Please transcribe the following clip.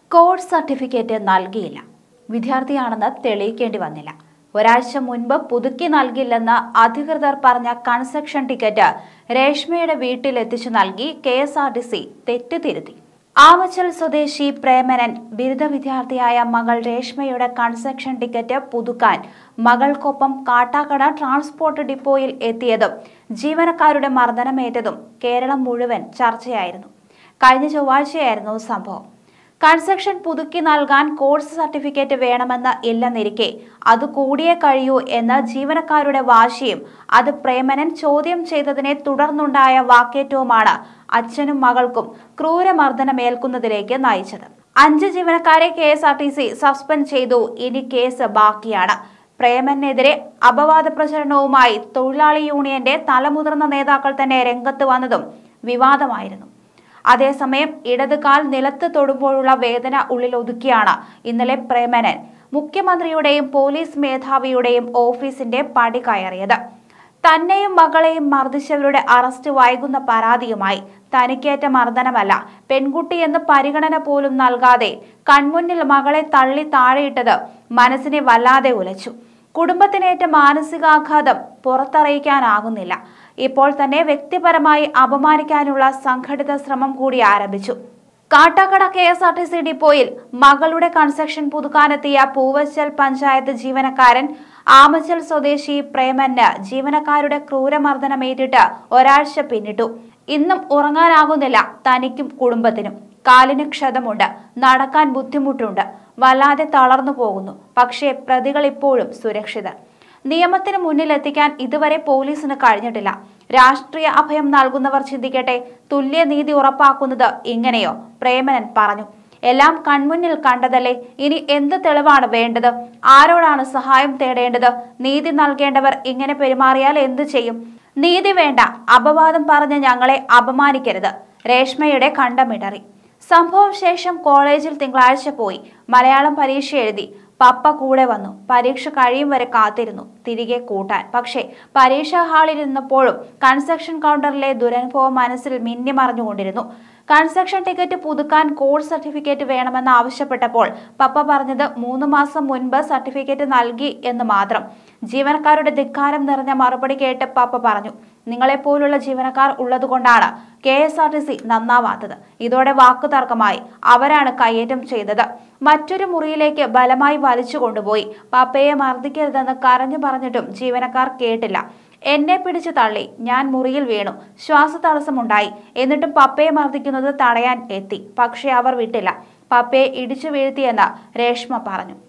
course certificate നൽകിയില്ല വിദ്യാർത്ഥിയാണെന്ന് തെളിയിക്കേണ്ടി വന്നില്ല ഒരാഴ്ച മുൻപ് പുതുക്കി നൽകില്ലെന്ന് അധികൃതർ പറഞ്ഞ കൺസെഷൻ ടിക്കറ്റ് രേഷ്മയുടെ വീട്ടിൽ എത്തിച്ചു നൽകി K S R T C തെറ്റ് തിരുത്തി ആമച്ചൽ സ്വദേശി പ്രേമനൻ ബിരുദ വിദ്യാർത്ഥിയായ മകൾ രേഷ്മയുടെ കൺസെഷൻ ടിക്കറ്റ് പുതുക്കാൻ മകൾക്കൊപ്പം കാട്ടാക്കട ട്രാൻസ്പോർട്ട് ഡിപ്പോയിൽ എത്തിയതും ജീവനക്കാരുടെ മർദ്ദനമേറ്റതും കേരളം മുഴുവൻ ചർച്ചയായിരുന്നു കഴിഞ്ഞ ചൊവ്വാഴ്ചയായിരുന്നു സംഭവം കൺസെഷൻ പുതുക്കി നൽകാൻ കോഴ്സ് സർട്ടിഫിക്കറ്റ് വേണമെന്ന് ഇല്ലെന്നിരിക്കെ അത് കൂടിയേ കഴിയൂ എന്ന ജീവനക്കാരുടെ വാശിയും അത് പ്രേമനൻ ചോദ്യം ചെയ്തതിനെ തുടർന്നുണ്ടായ വാക്കേറ്റവുമാണ് അച്ഛനും മകൾക്കും ക്രൂരമർദ്ദനമേൽക്കുന്നതിലേക്ക് നയിച്ചത് അഞ്ച് ജീവനക്കാരെ K S R T C suspend ചെയ്തു ഇനി കേസ് ബാക്കിയാണ് പ്രേമനെതിരെ അപവാദ പ്രചരണവുമായി തൊഴിലാളി യൂണിയന്റെ തലമുതിർന്ന നേതാക്കൾ തന്നെ രംഗത്ത് വന്നതും വിവാദമായിരുന്നു അതേസമയം ഇടത് കാൽ നിലത്ത് തൊടുമ്പോഴുള്ള വേദന ഉള്ളിലൊതുക്കിയാണ് ഇന്നലെ പ്രേമനൻ മുഖ്യമന്ത്രിയുടെയും പോലീസ് മേധാവിയുടെയും ഓഫീസിന്റെ പടി കയറിയത് തന്നെയും മകളെയും മർദ്ദിച്ചവരുടെ അറസ്റ്റ് വൈകുന്ന പരാതിയുമായി തനിക്കേറ്റ മർദ്ദനമല്ല പെൺകുട്ടിയെന്ന് പരിഗണന പോലും നൽകാതെ കൺമുന്നിൽ മകളെ തള്ളി താഴെയിട്ടത് മനസ്സിനെ വല്ലാതെ ഉലച്ചു കുടുംബത്തിനേറ്റ മാനസികാഘാതം പുറത്തറിയിക്കാനാകുന്നില്ല ഇപ്പോൾ തന്നെ വ്യക്തിപരമായി അപമാനിക്കാനുള്ള സംഘടിത ശ്രമം കൂടി ആരംഭിച്ചു Kattakada K S R T C ഡിപ്പോയിൽ മകളുടെ കൺസെഷൻ പുതുക്കാനെത്തിയ പൂവച്ചൽ പഞ്ചായത്ത് ജീവനക്കാരൻ ആമച്ചൽ സ്വദേശി പ്രേമന് ജീവനക്കാരുടെ ക്രൂരമർദ്ദനമേറ്റിട്ട് ഒരാഴ്ച പിന്നിട്ടു ഇന്നും ഉറങ്ങാനാകുന്നില്ല തനിക്കും കുടുംബത്തിനും കാലിന് ക്ഷതമുണ്ട് നടക്കാൻ ബുദ്ധിമുട്ടുണ്ട് വല്ലാതെ തളർന്നു പോകുന്നു പക്ഷേ പ്രതികൾ ഇപ്പോഴും സുരക്ഷിതർ നിയമത്തിന് മുന്നിലെത്തിക്കാൻ ഇതുവരെ പോലീസിന് കഴിഞ്ഞിട്ടില്ല രാഷ്ട്രീയ അഭയം നൽകുന്നവർ ചിന്തിക്കട്ടെ തുല്യനീതി ഉറപ്പാക്കുന്നത് ഇങ്ങനെയോ പ്രേമനൻ പറഞ്ഞു എല്ലാം കൺമുന്നിൽ കണ്ടതല്ലേ ഇനി എന്ത് തെളിവാണ് വേണ്ടത് ആരോടാണ് സഹായം തേടേണ്ടത് നീതി നൽകേണ്ടവർ ഇങ്ങനെ പെരുമാറിയാൽ എന്തു ചെയ്യും നീതി വേണ്ട അപവാദം പറഞ്ഞ് ഞങ്ങളെ അപമാനിക്കരുത് രേഷ്മയുടെ കണ്ടമിടറി സംഭവം ശേഷം കോളേജിൽ തിങ്കളാഴ്ച പോയി മലയാളം പരീക്ഷ എഴുതി പപ്പ കൂടെ വന്നു പരീക്ഷ കഴിയും വരെ കാത്തിരുന്നു തിരികെ കൂട്ടാൻ പക്ഷേ പരീക്ഷാ ഹാളിൽ ഇരുന്നപ്പോഴും കൺസെഷൻ കൗണ്ടറിലെ ദുരനുഭവം മനസ്സിൽ മിന്നി മറിഞ്ഞുകൊണ്ടിരുന്നു കൺസെഷൻ ടിക്കറ്റ് പുതുക്കാൻ കോഴ്സ് സർട്ടിഫിക്കറ്റ് വേണമെന്ന് ആവശ്യപ്പെട്ടപ്പോൾ പപ്പ പറഞ്ഞത് മൂന്ന് മാസം മുൻപ് സർട്ടിഫിക്കറ്റ് നൽകി എന്ന് മാത്രം ജീവനക്കാരുടെ ധിക്കാരം നിറഞ്ഞ മറുപടി കേട്ട് പപ്പ പറഞ്ഞു നിങ്ങളെപ്പോലുള്ള ജീവനക്കാർ ഉള്ളതുകൊണ്ടാണ് K S R T C നന്നാവാത്തത് ഇതോടെ വാക്കുതർക്കമായി അവരാണ് കയ്യേറ്റം ചെയ്തത് മറ്റൊരു മുറിയിലേക്ക് ബലമായി വലിച്ചു കൊണ്ടുപോയി പപ്പയെ മർദ്ദിക്കരുതെന്ന് കരഞ്ഞു പറഞ്ഞിട്ടും ജീവനക്കാർ കേട്ടില്ല എന്നെ പിടിച്ചു തള്ളി ഞാൻ മുറിയിൽ വീണു ശ്വാസതടസ്സമുണ്ടായി എന്നിട്ടും പപ്പയെ മർദ്ദിക്കുന്നത് തടയാൻ എത്തി പക്ഷേ അവർ വിട്ടില്ല പപ്പയെ ഇടിച്ചു വീഴ്ത്തിയെന്ന് രേഷ്മ പറഞ്ഞു